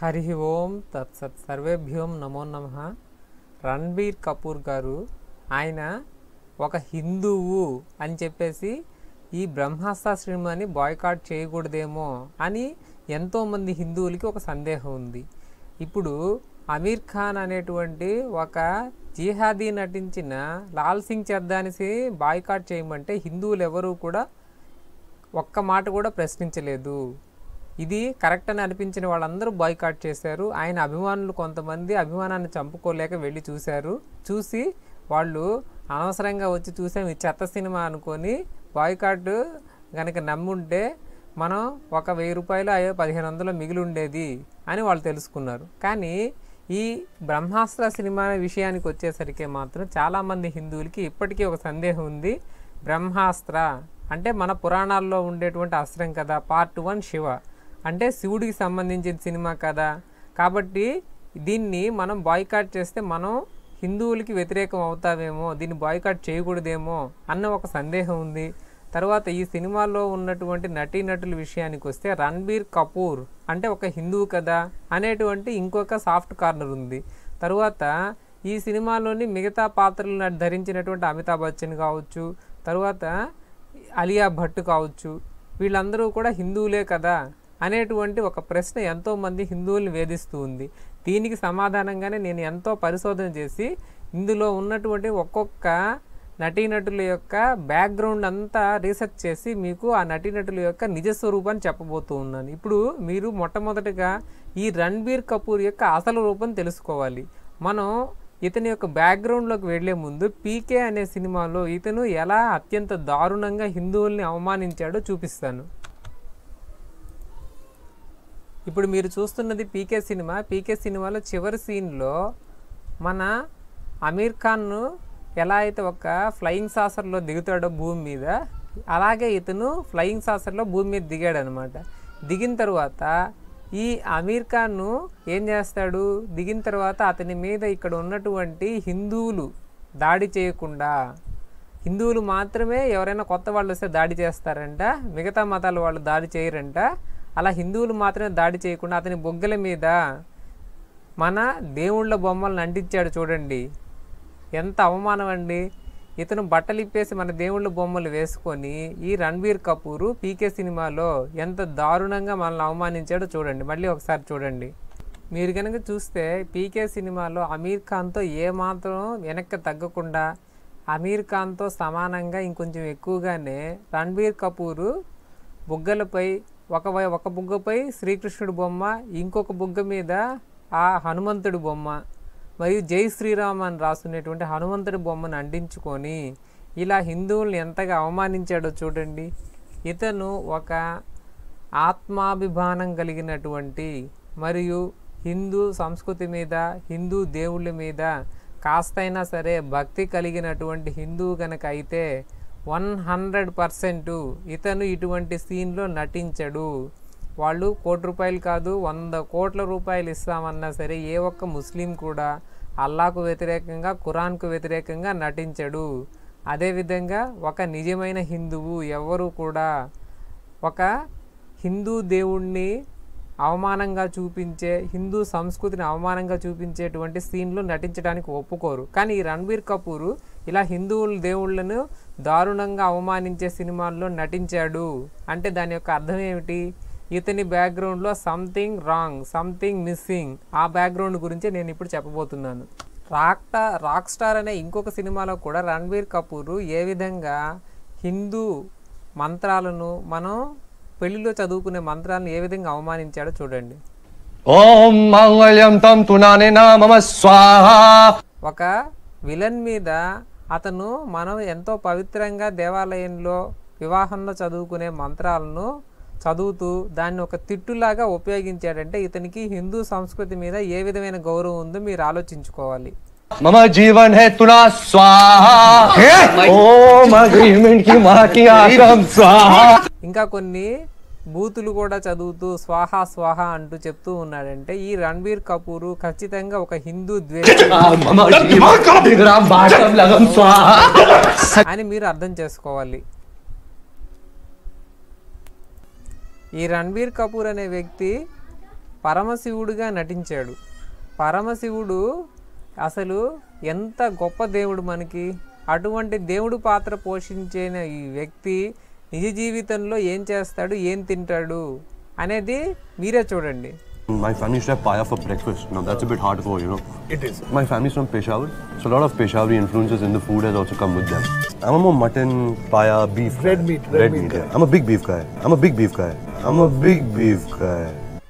హరి ఓం తత్సత్ సర్వేభ్యోం నమో నమ రణ్బీర్ కపూర్ గారు ఆయన ఒక హిందువు అని చెప్పేసి ఈ బ్రహ్మాస్త్ర సినిమాని బాయ్కాట్ చేయకూడదేమో అని ఎంతోమంది హిందువులకి ఒక సందేహం ఉంది ఇప్పుడు అమీర్ ఖాన్ అనేటువంటి ఒక జిహాదీ నటించిన లాల్ సింగ్ చద్దానిసి బాయ్కాట్ చేయమంటే హిందువులు ఎవరూ కూడా ఒక్క మాట కూడా ప్రశ్నించలేదు ఇది కరెక్ట్ అని అనిపించిన వాళ్ళందరూ బాయ్కాట్ చేశారు ఆయన అభిమానులు కొంతమంది అభిమానాన్ని చంపుకోలేక వెళ్ళి చూశారు చూసి వాళ్ళు అనవసరంగా వచ్చి చూసాం ఈ చెత్త సినిమా అనుకొని బాయ్కాట్ కనుక నమ్ముంటే మనం ఒక వెయ్యి రూపాయలు అయ్యో పదిహేను వందలు మిగిలి ఉండేది అని వాళ్ళు తెలుసుకున్నారు కానీ ఈ బ్రహ్మాస్త్ర సినిమా విషయానికి వచ్చేసరికి మాత్రం చాలామంది హిందువులకి ఇప్పటికీ ఒక సందేహం ఉంది బ్రహ్మాస్త్ర అంటే మన పురాణాల్లో ఉండేటువంటి అస్త్రం కదా పార్ట్ వన్ శివ అంటే శివుడికి సంబంధించిన సినిమా కదా కాబట్టి దీన్ని మనం బాయ్కాట్ చేస్తే మనం హిందువులకి వ్యతిరేకం అవుతామేమో దీన్ని బాయ్కాట్ చేయకూడదేమో అన్న ఒక సందేహం ఉంది తర్వాత ఈ సినిమాలో ఉన్నటువంటి నటీనటుల విషయానికి వస్తే రణ్బీర్ కపూర్ అంటే ఒక హిందువు కదా అనేటువంటి ఇంకొక సాఫ్ట్ కార్నర్ ఉంది తర్వాత ఈ సినిమాలోని మిగతా పాత్రలను ధరించినటువంటి అమితాబ్ బచ్చన్ కావచ్చు తర్వాత అలియా భట్ కావచ్చు వీళ్ళందరూ కూడా హిందువులే కదా అనేటువంటి ఒక ప్రశ్న ఎంతోమంది హిందువుల్ని వేధిస్తూ ఉంది దీనికి సమాధానంగానే నేను ఎంతో పరిశోధన చేసి ఇందులో ఉన్నటువంటి ఒక్కొక్క నటీనటుల యొక్క బ్యాక్గ్రౌండ్ అంతా రీసెర్చ్ చేసి మీకు ఆ నటీనటుల యొక్క నిజ స్వరూపాన్ని చెప్పబోతూ ఉన్నాను ఇప్పుడు మీరు మొట్టమొదటిగా ఈ రణ్బీర్ కపూర్ యొక్క అసలు రూపం తెలుసుకోవాలి మనం ఇతని యొక్క బ్యాక్గ్రౌండ్లోకి వెళ్లే ముందు పీకే అనే సినిమాలో ఇతను ఎలా అత్యంత దారుణంగా హిందువుల్ని అవమానించాడో చూపిస్తాను ఇప్పుడు మీరు చూస్తున్నది పీకే సినిమా పీకే సినిమాలో చివరి సీన్లో మన అమీర్ ఖాన్ను ఎలా అయితే ఒక ఫ్లయింగ్ సాసర్లో దిగుతాడో భూమి మీద అలాగే ఇతను ఫ్లయింగ్ సాసర్లో భూమి మీద దిగాడు అనమాట దిగిన తర్వాత ఈ అమీర్ ఖాన్ను ఏం చేస్తాడు దిగిన తర్వాత అతని మీద ఇక్కడ ఉన్నటువంటి హిందువులు దాడి చేయకుండా హిందువులు మాత్రమే ఎవరైనా కొత్త వాళ్ళు వస్తే దాడి చేస్తారంట మిగతా మతాల వాళ్ళు దాడి చేయరంట అలా హిందువులు మాత్రమే దాడి చేయకుండా అతని బొగ్గల మీద మన దేవుళ్ళ బొమ్మలను అంటించాడు చూడండి ఎంత అవమానం అండి ఇతను బట్టలు ఇప్పేసి మన దేవుళ్ళ బొమ్మలు వేసుకొని ఈ రణ్బీర్ కపూరు పీకే సినిమాలో ఎంత దారుణంగా మనల్ని అవమానించాడో చూడండి మళ్ళీ ఒకసారి చూడండి మీరు కనుక చూస్తే పీకే సినిమాలో అమీర్ ఖాన్తో ఏమాత్రం వెనక్కి తగ్గకుండా అమీర్ ఖాన్తో సమానంగా ఇంకొంచెం ఎక్కువగానే రణ్బీర్ కపూరు బుగ్గలపై ఒక వై- ఒక బుగ్గపై శ్రీకృష్ణుడి బొమ్మ ఇంకొక బుగ్గ మీద ఆ హనుమంతుడి బొమ్మ మరియు జై శ్రీరామ్ అని రాసున్నటువంటి హనుమంతుడి బొమ్మను అంటించుకొని ఇలా హిందువుల్ని ఎంతగా అవమానించాడో చూడండి ఇతను ఒక ఆత్మాభిమానం కలిగినటువంటి మరియు హిందూ సంస్కృతి మీద హిందూ దేవుళ్ళ మీద కాస్తైనా సరే భక్తి కలిగినటువంటి హిందువు కనుక అయితే వన్ హండ్రెడ్ పర్సెంట్ ఇతను ఇటువంటి సీన్లో నటించడు వాళ్ళు కోటి రూపాయలు కాదు వంద కోట్ల రూపాయలు ఇస్తామన్నా సరే ఏ ఒక్క ముస్లిం కూడా అల్లాకు వ్యతిరేకంగా ఖురాన్కు వ్యతిరేకంగా నటించడు అదేవిధంగా ఒక నిజమైన హిందువు ఎవరు కూడా ఒక హిందూ దేవుణ్ణి అవమానంగా చూపించే హిందూ సంస్కృతిని అవమానంగా చూపించేటువంటి సీన్లు నటించడానికి ఒప్పుకోరు కానీ ఈ రణ్బీర్ కపూర్ ఇలా హిందువుల దేవుళ్ళను దారుణంగా అవమానించే సినిమాల్లో నటించాడు అంటే దాని యొక్క అర్థం ఏమిటి ఇతని బ్యాక్గ్రౌండ్లో సంథింగ్ రాంగ్ సంథింగ్ మిస్సింగ్ ఆ బ్యాక్గ్రౌండ్ గురించి నేను ఇప్పుడు చెప్పబోతున్నాను రాక్టా రాక్ స్టార్ అనే ఇంకొక సినిమాలో కూడా రణ్బీర్ కపూర్ ఏ విధంగా హిందూ మంత్రాలను మనం పెళ్లిలో చదువుకునే మంత్రాలను ఏ విధంగా అవమానించాడో చూడండి ఓం మాంగళ్యం తం తునానేనా మమ స్వాహా ఒక విలన్ మీద అతను మనం ఎంతో పవిత్రంగా దేవాలయంలో వివాహంలో చదువుకునే మంత్రాలను చదువుతూ దాన్ని ఒక తిట్టులాగా ఉపయోగించాడంటే ఇతనికి హిందూ సంస్కృతి మీద ఏ విధమైన గౌరవం ఉందో మీరు ఆలోచించుకోవాలి మమ జీవన్ హే తునా స్వాహా ఓం అగ్రిమెంట్ కి మాకి ఆకం స్వాహా ఇంకా కొన్ని బూతులు కూడా చదువుతూ స్వాహా స్వాహా అంటూ చెప్తూ ఉన్నాడంటే ఈ రణ్బీర్ కపూర్ ఖచ్చితంగా ఒక హిందూ ద్వేషి మమ జీవన్ విగ్రహం భాషం లగం స్వాహా అని మీరు అర్థం చేసుకోవాలి ఈ రణ్బీర్ కపూర్ అనే వ్యక్తి పరమశివుడుగా నటించాడు పరమశివుడు అసలు ఎంత గొప్ప దేవుడు మనకి అటువంటి దేవుడు పాత్ర పోషించిన ఈ వ్యక్తి నిజ జీవితంలో ఏం చేస్తాడు ఏం తింటాడు అనేది మీరే చూడండి My family used to have paya for breakfast. Now that's a bit hardcore, you know. It is. My family's from Peshawar, so a lot of Peshawari influences in the food has also come with them. I'm a more mutton, paya, beef. Red meat, red, meat. yeah. I'm a big beef guy. I'm a big beef guy. I'm a big beef guy.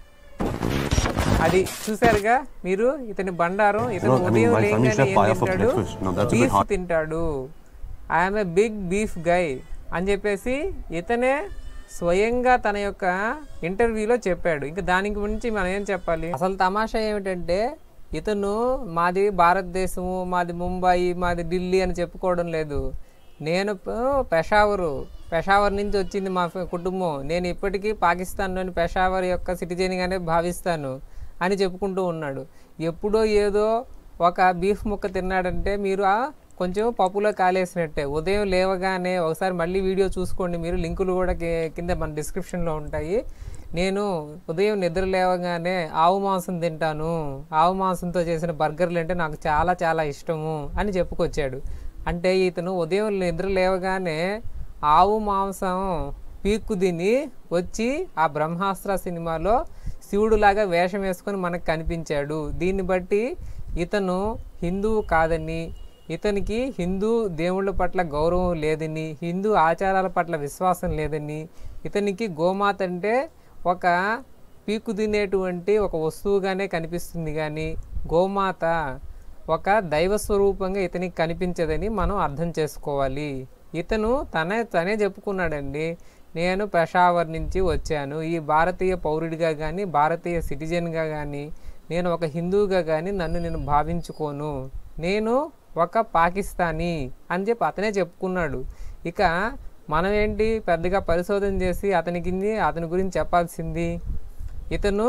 అది చూసారుగా మీరు ఇతని బండారం ఇతను No, I mean, ఉదయం my family used to లేగానే have paya ఏం for తింటాడు breakfast. Now that's a bit beef hard. తింటాడు I'm a big beef guy అని చెప్పేసి ఇతనే స్వయంగా తన యొక్క ఇంటర్వ్యూలో చెప్పాడు ఇంకా దానికి గురించి మనం ఏం చెప్పాలి అసలు తమాషా ఏమిటంటే ఇతను మాది భారతదేశము మాది ముంబై మాది ఢిల్లీ అని చెప్పుకోవడం లేదు నేను ప- పెషావరు పెషావర్ నుంచి వచ్చింది మా ఫ- కుటుంబం నేను ఇప్పటికీ పాకిస్తాన్లోని పెషావర్ యొక్క సిటిజన్గానే భావిస్తాను అని చెప్పుకుంటూ ఉన్నాడు ఎప్పుడో ఏదో ఒక బీఫ్ ముక్క తిన్నాడంటే మీరు ఆ కొంచెం పప్పులో కాలేసినట్టే ఉదయం లేవగానే ఒకసారి మళ్ళీ వీడియో చూసుకోండి మీరు లింకులు కూడా కి- కింద మన డిస్క్రిప్షన్లో ఉంటాయి నేను ఉదయం నిద్ర లేవగానే ఆవు మాంసం తింటాను ఆవు మాంసంతో చేసిన బర్గర్లు అంటే నాకు చాలా చాలా ఇష్టము అని చెప్పుకొచ్చాడు అంటే ఇతను ఉదయం నిద్ర లేవగానే ఆవు మాంసం పీక్కు తిని వచ్చి ఆ బ్రహ్మాస్త్ర సినిమాలో శివుడులాగా వేషం వేసుకొని మనకు కనిపించాడు దీన్ని బట్టి ఇతను హిందువు కాదని ఇతనికి హిందూ దేవుళ్ళ పట్ల గౌరవం లేదని హిందూ ఆచారాల పట్ల విశ్వాసం లేదని ఇతనికి గోమాత అంటే ఒక పీకు తినేటువంటి ఒక వస్తువుగానే కనిపిస్తుంది కానీ గోమాత ఒక దైవ స్వరూపంగా ఇతనికి కనిపించదని మనం అర్థం చేసుకోవాలి ఇతను తనే తనే చెప్పుకున్నాడండి నేను పెషావర్ నుంచి వచ్చాను ఈ భారతీయ పౌరుడిగా కానీ భారతీయ సిటిజన్గా కానీ నేను ఒక హిందువుగా కానీ నన్ను నేను భావించుకోను నేను ఒక పాకిస్తానీ అని చెప్పి అతనే చెప్పుకున్నాడు ఇక మనం ఏంటి పెద్దగా పరిశోధన చేసి అతనికి అతని గురించి చెప్పాల్సింది ఇతను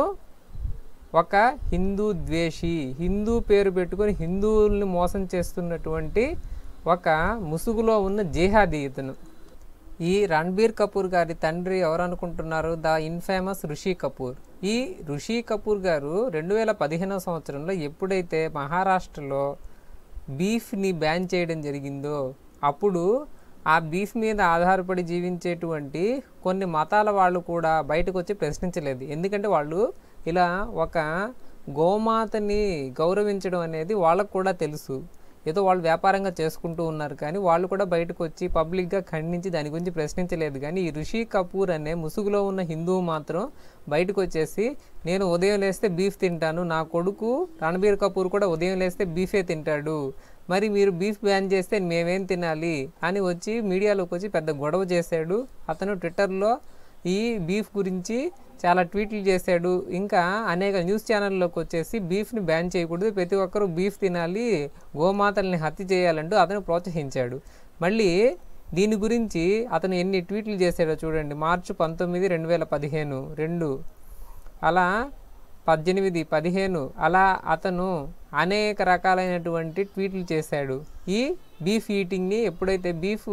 ఒక హిందూ ద్వేషి హిందూ పేరు పెట్టుకొని హిందువుల్ని మోసం చేస్తున్నటువంటి ఒక ముసుగులో ఉన్న జిహాదీ ఇతను ఈ రణబీర్ కపూర్ గారి తండ్రి ఎవరు అనుకుంటున్నారు ద ఇన్ఫేమస్ ఋషి కపూర్ ఈ ఋషి కపూర్ గారు రెండు వేల పదిహేనవ సంవత్సరంలో ఎప్పుడైతే మహారాష్ట్రలో బీఫ్ని బ్యాన్ చేయడం జరిగిందో అప్పుడు ఆ బీఫ్ మీద ఆధారపడి జీవించేటువంటి కొన్ని మతాల వాళ్ళు కూడా బయటకు వచ్చి ప్రశ్నించలేదు ఎందుకంటే వాళ్ళు ఇలా ఒక గోమాతని గౌరవించడం అనేది వాళ్ళకు కూడా తెలుసు ఏదో వాళ్ళు వ్యాపారంగా చేసుకుంటూ ఉన్నారు కానీ వాళ్ళు కూడా బయటకు వచ్చి పబ్లిక్గా ఖండించి దాని గురించి ప్రశ్నించలేదు కానీ ఈ ఋషి కపూర్ అనే ముసుగులో ఉన్న హిందువు మాత్రం బయటకు వచ్చేసి నేను ఉదయం లేస్తే బీఫ్ తింటాను నా కొడుకు రణబీర్ కపూర్ కూడా ఉదయం లేస్తే బీఫే తింటాడు మరి మీరు బీఫ్ బ్యాన్ చేస్తే మేమేం తినాలి అని వచ్చి మీడియాలోకి వచ్చి పెద్ద గొడవ చేశాడు అతను ట్విట్టర్లో ఈ బీఫ్ గురించి చాలా ట్వీట్లు చేశాడు ఇంకా అనేక న్యూస్ ఛానల్లోకి వచ్చేసి బీఫ్ని బ్యాన్ చేయకూడదు ప్రతి ఒక్కరూ బీఫ్ తినాలి గోమాతల్ని హత్య చేయాలంటూ అతను ప్రోత్సహించాడు మళ్ళీ దీని గురించి అతను ఎన్ని ట్వీట్లు చేశాడో చూడండి మార్చి పంతొమ్మిది రెండు వేల పదిహేను రెండు అలా పద్దెనిమిది పదిహేను అలా అతను అనేక రకాలైనటువంటి ట్వీట్లు చేశాడు ఈ బీఫ్ ఈటింగ్ని ఎప్పుడైతే బీఫ్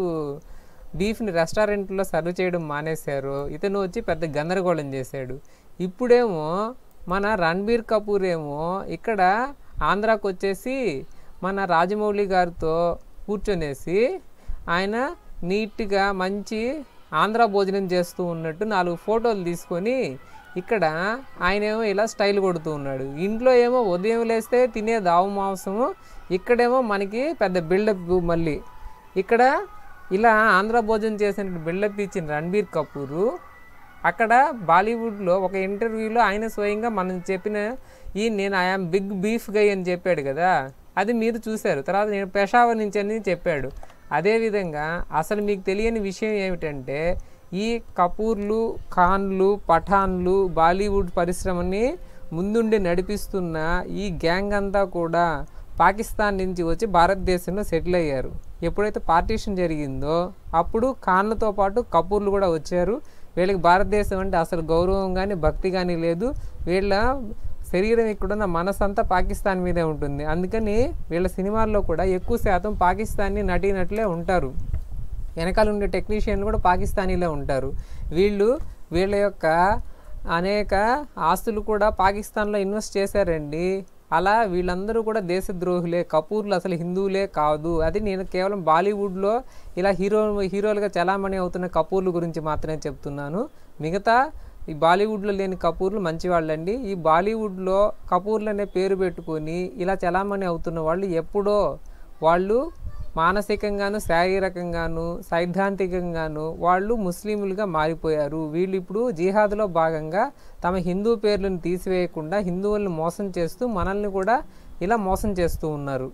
బీఫ్ని రెస్టారెంట్లో సర్వ్ చేయడం మానేశారో ఇతను వచ్చి పెద్ద గందరగోళం చేశాడు ఇప్పుడేమో మన రణబీర్ కపూర్ ఏమో ఇక్కడ ఆంధ్రాకు వచ్చేసి మన రాజమౌళి గారితో కూర్చొనేసి ఆయన నీట్గా మంచి ఆంధ్ర భోజనం చేస్తూ ఉన్నట్టు నాలుగు ఫోటోలు తీసుకొని ఇక్కడ ఆయన ఏమో ఇలా స్టైల్ కొడుతూ ఉన్నాడు ఇంట్లో ఏమో ఉదయం లేస్తే తినే దావు మాంసము ఇక్కడేమో మనకి పెద్ద బిల్డప్ మళ్ళీ ఇక్కడ ఇలా ఆంధ్ర భోజనం చేసిన బిల్డప్ ఇచ్చిన రణబీర్ కపూరు అక్కడ బాలీవుడ్లో ఒక ఇంటర్వ్యూలో ఆయన స్వయంగా మనం చెప్పిన ఈ నేను ఐఆమ్ బిగ్ బీఫ్ గై అని చెప్పాడు కదా అది మీరు చూశారు తర్వాత నేను పెషావర్ నుంచి అని చెప్పాడు అదేవిధంగా అసలు మీకు తెలియని విషయం ఏమిటంటే ఈ కపూర్లు ఖాన్లు పఠాన్లు బాలీవుడ్ పరిశ్రమని ముందుండి నడిపిస్తున్న ఈ గ్యాంగ్ అంతా కూడా పాకిస్తాన్ నుంచి వచ్చి భారతదేశంలో సెటిల్ అయ్యారు ఎప్పుడైతే పార్టీషన్ జరిగిందో అప్పుడు ఖాన్లతో పాటు కపూర్లు కూడా వచ్చారు వీళ్ళకి భారతదేశం అంటే అసలు గౌరవం కానీ భక్తి కానీ లేదు వీళ్ళ శరీరం ఇక్కడున్న మనసు అంతా పాకిస్తాన్ మీదే ఉంటుంది అందుకని వీళ్ళ సినిమాల్లో కూడా ఎక్కువ శాతం పాకిస్తానీ నటీనటులే ఉంటారు వెనకాల ఉండే టెక్నీషియన్లు కూడా పాకిస్తానీలే ఉంటారు వీళ్ళు వీళ్ళ యొక్క అనేక ఆస్తులు కూడా పాకిస్తాన్లో ఇన్వెస్ట్ చేశారండి అలా వీళ్ళందరూ కూడా దేశద్రోహులే కపూర్లు అసలు హిందువులే కాదు అది నేను కేవలం బాలీవుడ్లో ఇలా హీరో హీరోలుగా చలామణి అవుతున్న కపూర్ల గురించి మాత్రమే చెప్తున్నాను మిగతా ఈ బాలీవుడ్లో లేని కపూర్లు మంచివాళ్ళండి ఈ బాలీవుడ్లో కపూర్లు అనే పేరు పెట్టుకొని ఇలా చలామణి అవుతున్న వాళ్ళు ఎప్పుడో వాళ్ళు మానసికంగాను శారీరకంగాను సైద్ధాంతికంగాను వాళ్ళు ముస్లింలుగా మారిపోయారు వీళ్ళు ఇప్పుడు జిహాద్లో భాగంగా తమ హిందూ పేర్లను తీసివేయకుండా హిందువులను మోసం చేస్తూ మనల్ని కూడా ఇలా మోసం చేస్తూ ఉన్నారు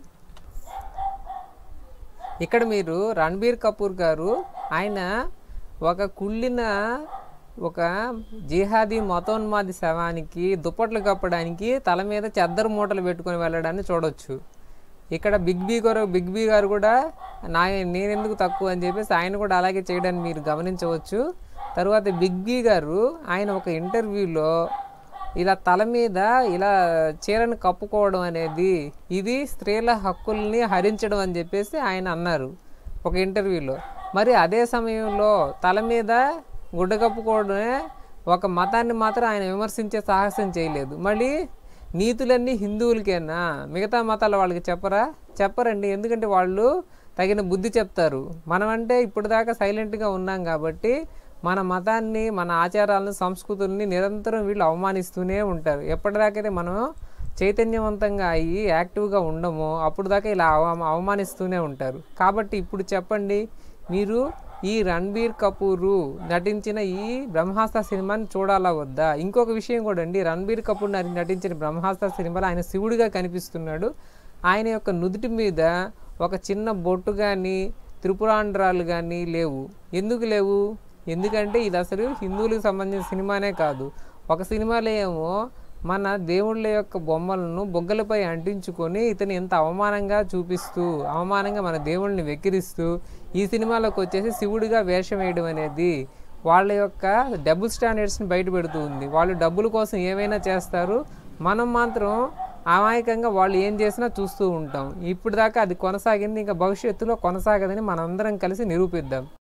ఇక్కడ మీరు రణబీర్ కపూర్ గారు ఆయన ఒక కుళ్ళిన ఒక జిహాదీ మతోన్మాది శవానికి దుప్పట్లు కప్పడానికి తల మీద చెద్దరు మూటలు పెట్టుకొని వెళ్ళడాన్ని చూడొచ్చు ఇక్కడ బిగ్ బీ గారు బిగ్ బీ గారు కూడా నా నేనెందుకు తక్కువ అని చెప్పేసి ఆయన కూడా అలాగే చేయడాన్ని మీరు గమనించవచ్చు తర్వాత బిగ్ బీ గారు ఆయన ఒక ఇంటర్వ్యూలో ఇలా తల మీద ఇలా చీరను కప్పుకోవడం అనేది ఇది స్త్రీల హక్కుల్ని హరించడం అని చెప్పేసి ఆయన అన్నారు ఒక ఇంటర్వ్యూలో మరి అదే సమయంలో తల మీద గుడ్డ కప్పుకోవడమే ఒక మతాన్ని మాత్రం ఆయన విమర్శించే సాహసం చేయలేదు మళ్ళీ నీతులన్నీ హిందువులకేనా మిగతా మతాల వాళ్ళకి చెప్పరా చెప్పరండి ఎందుకంటే వాళ్ళు తగిన బుద్ధి చెప్తారు మనమంటే ఇప్పుడు దాకా సైలెంట్గా ఉన్నాం కాబట్టి మన మతాన్ని మన ఆచారాలను సంస్కృతుల్ని నిరంతరం వీళ్ళు అవమానిస్తూనే ఉంటారు ఎప్పటిదాకైతే మనం చైతన్యవంతంగా అయ్యి యాక్టివ్గా ఉండమో అప్పుడు దాకా ఇలా అవ అవమానిస్తూనే ఉంటారు కాబట్టి ఇప్పుడు చెప్పండి మీరు ఈ రణబీర్ కపూరు నటించిన ఈ బ్రహ్మాస్త్ర సినిమాని చూడాలా వద్దా ఇంకొక విషయం కూడా అండి రణబీర్ కపూర్ నటి- నటించిన బ్రహ్మాస్త్ర సినిమాలో ఆయన శివుడిగా కనిపిస్తున్నాడు ఆయన యొక్క నుదుటి మీద ఒక చిన్న బొట్టు కానీ త్రిపురాంధ్రాలు కానీ లేవు ఎందుకు లేవు ఎందుకంటే ఇది అసలు హిందువులకు సంబంధించిన సినిమానే కాదు ఒక సినిమాలో ఏమో మన దేవుళ్ళ యొక్క బొమ్మలను బొగ్గలపై అంటించుకొని ఇతను ఎంత అవమానంగా చూపిస్తూ అవమానంగా మన దేవుళ్ళని వెక్కిరిస్తూ ఈ సినిమాలోకి వచ్చేసి శివుడిగా వేషం వేయడం అనేది వాళ్ళ యొక్క డబుల్ స్టాండర్డ్స్ని బయట పెడుతూ ఉంది వాళ్ళు డబ్బుల కోసం ఏమైనా చేస్తారు మనం మాత్రం అమాయకంగా వాళ్ళు ఏం చేసినా చూస్తూ ఉంటాం ఇప్పుడు దాకా అది కొనసాగింది ఇంకా భవిష్యత్తులో కొనసాగదని మనందరం కలిసి నిరూపిద్దాం